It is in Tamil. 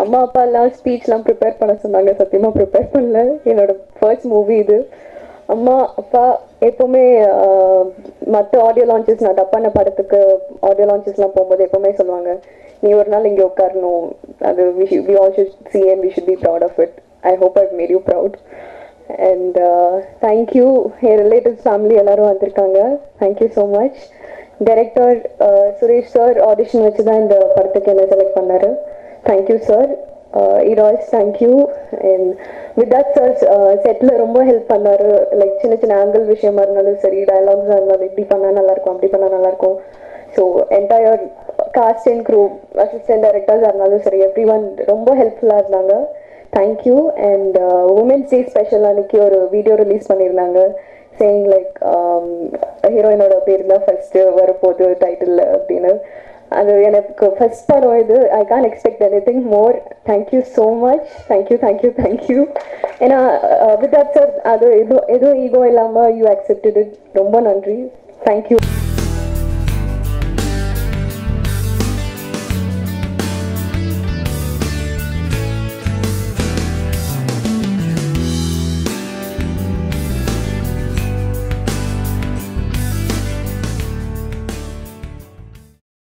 அம்மா அப்பா எல்லாம் ஸ்பீச்லாம் ப்ரிப்பேர் பண்ண சொன்னாங்க சத்தியமா ப்ரிப்பேர் பண்ணல என்னோட ஃபர்ஸ்ட் மூவி இது அம்மா அப்பா எப்பவுமே மற்ற ஆடியோ லான்ச்சஸ் நான் டப்பான படத்துக்கு ஆடியோ லான்ச்சஸ்லாம் போகும்போது எப்பவுமே சொல்லுவாங்க நீ ஒரு நாள் இங்கே உட்காரணும் அது we we all should see and we should be proud of it I hope I made you proud and thank you என் ரிலேட்டிவ்ஸ் ஃபேமிலி எல்லாரும் வந்திருக்காங்க thank you so much director Suresh sir audition வச்சு தான் இந்த படத்துக்கு என்ன செலக்ட் பண்ணாரு தேங்க்யூ சார் இராய்ஸ் thank you and with that sir செட்டில் ரொம்ப ஹெல்ப் பண்ணாரு லைக் சின்ன சின்ன ஆங்கிள் விஷயமா இருந்தாலும் சரி டயலாக்ஸாக இருந்தாலும் இப்படி பண்ணால் நல்லாயிருக்கும் அப்படி பண்ணால் நல்லாயிருக்கும் so entire cast and crew assistant டைரக்டர்ஸாக இருந்தாலும் சரி எவ்ரி ஒன் ரொம்ப ஹெல்ப்ஃபுல்லாக இருந்தாங்க thank you and women's day special அன்னைக்கு ஒரு வீடியோ ரிலீஸ் பண்ணியிருந்தாங்க சேயிங் லைக் ஹீரோயினோட பேர் தான் ஃபர்ஸ்ட் வரப்போகுது டைட்டில் அப்படின்னு அது எனக்கு ஃபர்ஸ்ட் படம் இது I can expect anything more thank you so much thank you thank you thank you ஏன்னா வித் சார் அது எதுவும் எதுவும் ஈகோ இல்லாமல் யூ அக்செப்டட் ரொம்ப நன்றி தேங்க்யூ